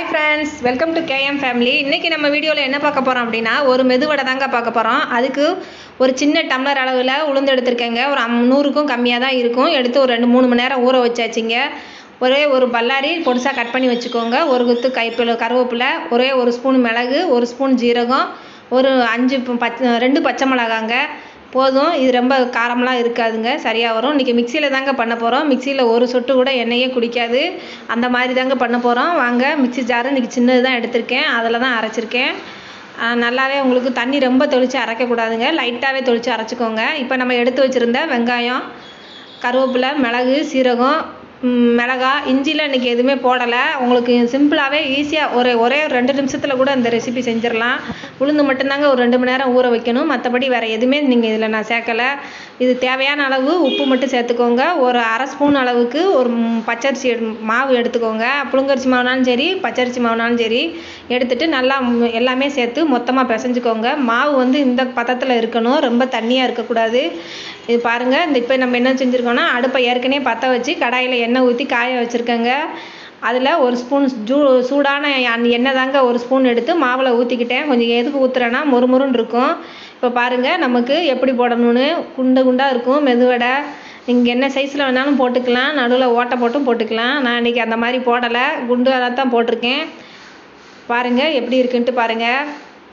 hi friends welcome to KM family இன்றைக்கி நம்ம வீடியோவில் என்ன பார்க்க போகிறோம் அப்படின்னா ஒரு மெதுவடை தாங்க பார்க்க போகிறோம் அதுக்கு ஒரு சின்ன டம்ளர் அளவில் உளுந்து எடுத்திருக்கேங்க ஒரு அம்- நூறுக்கும் கம்மியாக தான் இருக்கும் எடுத்து ஒரு ரெண்டு மூணு மணி நேரம் ஊற வச்சாச்சுங்க ஒரே ஒரு பல்லாரி பொடிசாக கட் பண்ணி வச்சுக்கோங்க ஒரு குத்து கைப்பில் கருவேப்பிலை ஒரே ஒரு ஸ்பூன் மிளகு ஒரு ஸ்பூன் ஜீரகம் ஒரு அஞ்சு ப- பச்சை ரெண்டு பச்சை மிளகாங்க போதும் இது ரொம்ப காரமெலாம் இருக்காதுங்க சரியாக வரும் இன்றைக்கி மிக்சியில் தாங்க பண்ண போகிறோம் மிக்சியில் ஒரு சொட்டு கூட எண்ணெயே குடிக்காது அந்த மாதிரி தாங்க பண்ண போகிறோம் வாங்க மிக்ஸி ஜாரு இன்றைக்கி சின்னது தான் எடுத்திருக்கேன் அதில் தான் அரைச்சிருக்கேன் ஆ, நல்லாவே உங்களுக்கு தண்ணி ரொம்ப தொளிச்சு அரைக்கக்கூடாதுங்க லைட்டாகவே தொளிச்சு அரைச்சிக்கோங்க இப்போ நம்ம எடுத்து வச்சுருந்த வெங்காயம் கருவேப்பிலை மிளகு சீரகம் ம், மிளகா இஞ்சியில் இன்றைக்கி எதுவுமே போடலை உங்களுக்கு சிம்பிளாகவே ஈஸியாக ஒரு ஒரே ஒரு ரெண்டு நிமிஷத்தில் கூட இந்த ரெசிபி செஞ்சிடலாம் உளுந்து மட்டும்தாங்க ஒரு ரெண்டு மணி நேரம் ஊற வைக்கணும் மற்றபடி வேறு எதுவுமே நீங்கள் இதில் நான் சேர்க்கலை இது தேவையான அளவு உப்பு மட்டும் சேர்த்துக்கோங்க ஒரு அரை ஸ்பூன் அளவுக்கு ஒரு ம், பச்சரிசி எடு- மாவு எடுத்துக்கோங்க புழுங்கரிசி மாவுனாலும் சரி பச்சரிசி மாவுனாலும் சரி எடுத்துட்டு நல்லா ம், எல்லாமே சேர்த்து மொத்தமாக பிசைஞ்சுக்கோங்க மாவு வந்து இந்த பதத்தில் இருக்கணும் ரொம்ப தண்ணியாக இருக்கக்கூடாது இது பாருங்கள் இந்த இப்போ நம்ம என்ன செஞ்சுருக்கோம்னா அடுப்பை ஏற்கனவே பற்ற வச்சு கடாயில் எண்ணெய் ஊற்றி காய வச்சுருக்கேங்க அதில் ஒரு ஸ்பூன் ஜூ சூடான அந்த எண்ணெய் தாங்க ஒரு ஸ்பூன் எடுத்து மாவில் ஊற்றிக்கிட்டேன் கொஞ்சம் எதுக்கு ஊற்றுறேன்னா மொறுமொறுன்னு இருக்கும் இப்போ பாருங்கள் நமக்கு எப்படி போடணும்னு குண்டு குண்டாக இருக்கும் மெதுவடை நீங்கள் என்ன சைஸில் வேணாலும் போட்டுக்கலாம் நடுவில் ஓட்டை போட்டும் போட்டுக்கலாம் நான் இன்றைக்கி அந்த மாதிரி போடலை குண்டாக தான் போட்டிருக்கேன் பாருங்கள் எப்படி இருக்குன்ட்டு பாருங்கள்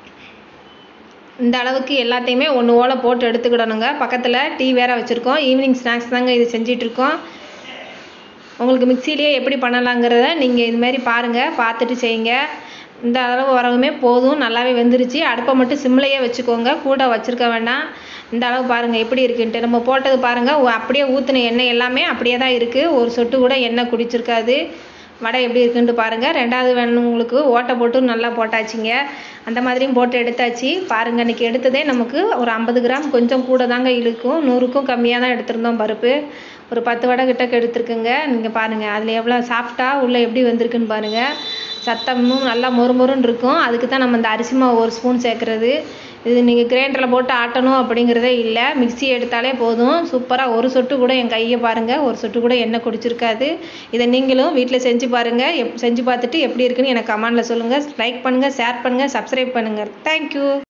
இந்த அளவுக்கு எல்லாத்தையுமே ஒன்று ஓலை போட்டு எடுத்துக்கிடணுங்க பக்கத்தில் டீ வேற வச்சுருக்கோம் ஈவினிங் ஸ்நாக்ஸ் தாங்க இது செஞ்சிட்ருக்கோம் உங்களுக்கு மிக்சிலேயே எப்படி பண்ணலாங்கிறத நீங்கள் இதுமாரி பாருங்கள் பார்த்துட்டு செய்யுங்க இந்த அளவு வரவுமே போதும் நல்லாவே வெந்துருச்சு அடுப்பை மட்டும் சிம்லையே வச்சுக்கோங்க கூட வச்சுருக்க வேண்டாம் இந்த அளவு பாருங்கள் எப்படி இருக்குன்ட்டு நம்ம போட்டது பாருங்கள் அப்படியே ஊற்றின எண்ணெய் எல்லாமே அப்படியே தான் இருக்குது ஒரு சொட்டு கூட எண்ணெய் குடிச்சிருக்காது வடை எப்படி இருக்குன்ட்டு பாருங்கள் ரெண்டாவது வேணும் உங்களுக்கு ஓட்டை போட்டு நல்லா போட்டாச்சுங்க அந்த மாதிரியும் போட்டு எடுத்தாச்சு பாருங்கள் இன்றைக்கி எடுத்ததே நமக்கு ஒரு ஐம்பது கிராம் கொஞ்சம் கூட தாங்க இழுக்கும் நூறுக்கும் கம்மியாக தான் எடுத்திருந்தோம் பருப்பு ஒரு பத்து வடை கிட்ட எடுத்துருக்குங்க நீங்கள் பாருங்கள் அதில் எவ்வளோ சாஃப்டாக உள்ளே எப்படி வந்திருக்குன்னு பாருங்கள் சத்தமும் நல்லா மொறுமொறுன்னு இருக்கும் அதுக்கு தான் நம்ம இந்த அரிசி மாவு ஒரு ஸ்பூன் சேர்க்குறது இது நீங்கள் கிரைண்டரில் போட்டு ஆட்டணும் அப்படிங்கிறதே இல்லை மிக்ஸி எடுத்தாலே போதும் சூப்பராக ஒரு சொட்டு கூட என் கையை பாருங்கள் ஒரு சொட்டு கூட எண்ணெய் குடிச்சிருக்காது இதை நீங்களும் வீட்டில் செஞ்சு பாருங்கள் எப் செஞ்சு பார்த்துட்டு எப்படி இருக்குன்னு எனக்கு கமெண்டில் சொல்லுங்கள் லைக் பண்ணுங்கள் ஷேர் பண்ணுங்கள் சப்ஸ்கிரைப் பண்ணுங்கள் தேங்க்யூ